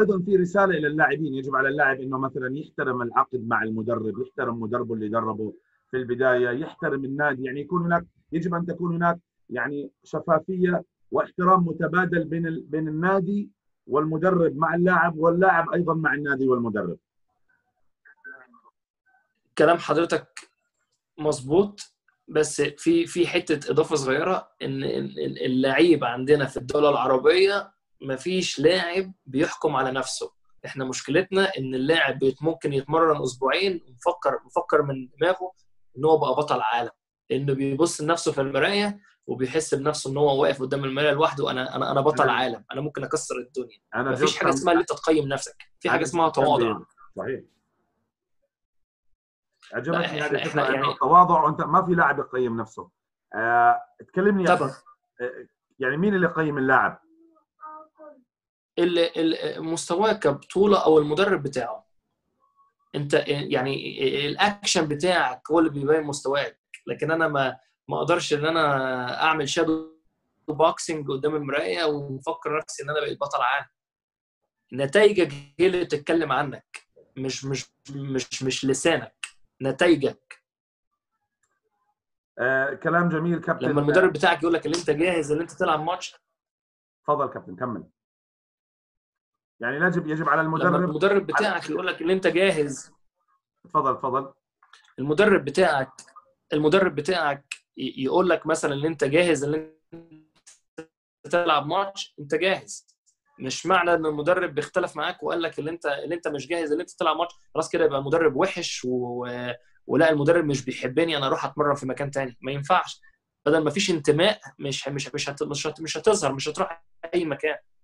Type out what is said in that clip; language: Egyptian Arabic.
وايضا في رساله الى اللاعبين يجب على اللاعب انه مثلا يحترم العقد مع المدرب يحترم مدربه اللي دربه في البدايه يحترم النادي يعني يكون هناك يجب ان تكون هناك يعني شفافيه واحترام متبادل بين بين النادي والمدرب مع اللاعب واللاعب ايضا مع النادي والمدرب كلام حضرتك مظبوط بس في في حته اضافه صغيره ان اللعيب عندنا في الدوله العربيه مفيش لاعب بيحكم على نفسه احنا مشكلتنا ان اللاعب ممكن يتمرن اسبوعين ومفكر مفكر من دماغه ان هو بقى بطل عالم لانه بيبص لنفسه في المرايه وبيحس بنفسه ان هو واقف قدام المرايه لوحده انا انا انا بطل عالم انا ممكن اكسر الدنيا أنا مفيش حاجه اسمها ان انت تقيم نفسك في حاجه اسمها تواضع صحيح عجبتني هذه الفكره يعني التواضع وانت ما في لاعب يقيم نفسه آه، تكلمني طبعا آه، يعني مين اللي يقيم اللاعب؟ اللي مستواه كبطوله او المدرب بتاعه انت يعني الاكشن بتاعك هو اللي بيبين مستواك لكن انا ما ما اقدرش ان انا اعمل شادو بوكسنج قدام المرايه ومفكر نفسي ان انا بقيت بطل عالم نتائجك هي اللي بتتكلم عنك مش مش مش مش لسانك نتائجك آه، كلام جميل كابتن لما المدرب بتاعك يقول لك ان انت جاهز ان انت تلعب ماتش تفضل كابتن كمل يعني يجب يجب على المدرب لما المدرب بتاعك يقول لك ان انت جاهز تفضل تفضل المدرب بتاعك المدرب بتاعك يقول لك مثلا ان انت جاهز ان انت تلعب ماتش انت جاهز مش معنى ان المدرب بيختلف معاك وقال لك ان انت ان انت مش جاهز ان انت تلعب ماتش خلاص كده يبقى المدرب وحش و... ولا المدرب مش بيحبني انا اروح اتمرن في مكان تاني ما ينفعش بدل ما فيش انتماء مش مش مش هت... مش, هت... مش هتظهر مش هتروح اي مكان